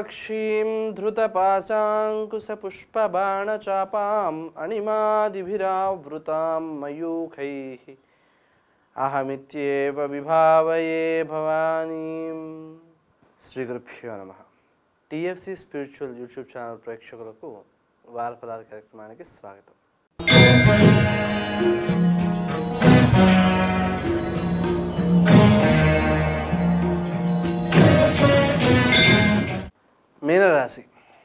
విశాలాక్షీం ధృతపాశాంకుశపుష్పబాణచాపాం అణిమాదిభిరావృతాం మయూఖైः అహమిత్యేవ విభావయే భవానీం శ్రీ గురుభ్యో నమ TFC spiritual YouTube channel ప్రేక్షకులకు వారఫలాల కార్యక్రమానికి స్వాగతం మీనరాశి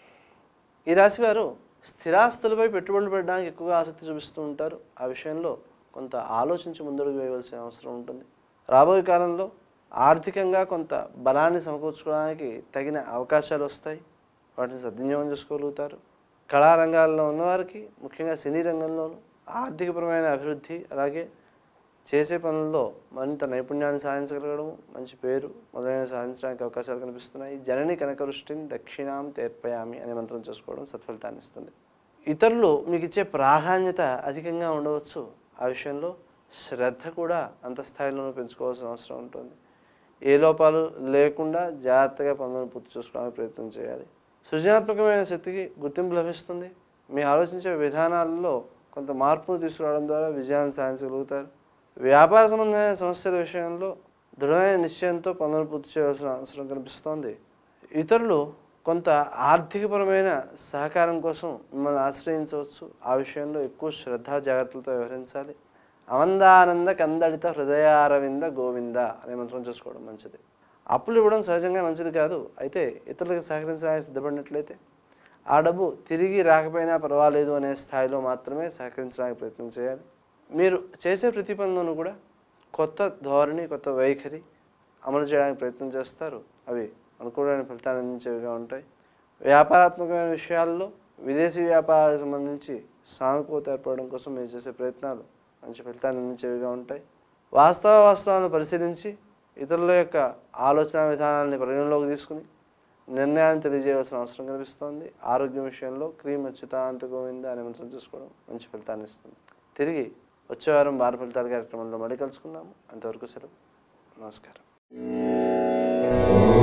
ఈ రాశి వారు స్థిరాస్తులపై పెట్టుబడులు పెట్టడానికి ఎక్కువగా ఆసక్తి చూపిస్తూ ఉంటారు ఆ విషయంలో కొంత ఆలోచించి ముందడుగు వేయవలసిన అవసరం ఉంటుంది రాబోయే కాలంలో ఆర్థికంగా కొంత బలాన్ని సమకూర్చుకోవడానికి తగిన అవకాశాలు వస్తాయి వాటిని సద్వినియోగం చేసుకోగలుగుతారు కళారంగాల్లో ఉన్నవారికి ముఖ్యంగా సినీ రంగంలోనూ ఆర్థికపరమైన అభివృద్ధి అలాగే చేసే పనుల్లో మరింత నైపుణ్యాన్ని సాధించగలగడం మంచి పేరు మొదలైన సాధించడానికి అవకాశాలు కనిపిస్తున్నాయి జనని కనకరుష్టిని దక్షిణాం తేర్పయామి అనే మంత్రం చేసుకోవడం సత్ఫలితాన్ని ఇస్తుంది ఇతరులు మీకు ఇచ్చే ప్రాధాన్యత అధికంగా ఉండవచ్చు ఆ విషయంలో శ్రద్ధ కూడా అంత స్థాయిలోనూ పెంచుకోవాల్సిన అవసరం ఉంటుంది ఏ లోపాలు లేకుండా జాగ్రత్తగా పనులను పూర్తి చేసుకోవడానికి ప్రయత్నం చేయాలి సృజనాత్మకమైన శక్తికి గుర్తింపు లభిస్తుంది మీ ఆలోచించే విధానాలలో కొంత మార్పును తీసుకురావడం ద్వారా విజయాన్ని సాధించగలుగుతారు వ్యాపార సంబంధమైన సమస్యల విషయంలో దృఢమైన నిశ్చయంతో పనులు పూర్తి చేయాల్సిన అవసరం కనిపిస్తోంది ఇతరులు కొంత ఆర్థికపరమైన సహకారం కోసం మిమ్మల్ని ఆశ్రయించవచ్చు ఆ విషయంలో ఎక్కువ శ్రద్ధ జాగ్రత్తలతో వ్యవహరించాలి అమందానంద కందడిత హృదయారవింద గోవింద అనే మంత్రం చేసుకోవడం మంచిది అప్పులు ఇవ్వడం సహజంగా మంచిది కాదు అయితే ఇతరులకు సహకరించడానికి సిద్ధపడినట్లయితే ఆ డబ్బు తిరిగి రాకపోయినా పర్వాలేదు అనే స్థాయిలో మాత్రమే సహకరించడానికి ప్రయత్నం చేయాలి మీరు చేసే ప్రతి పనిలోనూ కూడా కొత్త ధోరణి కొత్త వైఖరి అమలు చేయడానికి ప్రయత్నం చేస్తారు అవి అనుకూలమైన ఫలితాన్ని అందించేవిగా ఉంటాయి వ్యాపారాత్మకమైన విషయాల్లో విదేశీ వ్యాపారాలకు సంబంధించి సానుకూలత ఏర్పడడం కోసం మీరు చేసే ప్రయత్నాలు మంచి ఫలితాన్ని అందించేవిగా ఉంటాయి వాస్తవ వాస్తవాలను పరిశీలించి ఇతరుల యొక్క ఆలోచన విధానాన్ని పరిగణలోకి తీసుకుని నిర్ణయాన్ని తెలియజేయవలసిన అవసరం కనిపిస్తోంది ఆరోగ్యం విషయంలో క్రీమ్ అచ్యుతాంత గోవింద అనే మంత్రం చూసుకోవడం మంచి ఫలితాన్ని ఇస్తుంది తిరిగి వచ్చే వారం వార ఫలితాల కార్యక్రమంలో మళ్ళీ కలుసుకుందాము అంతవరకు సెలవు నమస్కారం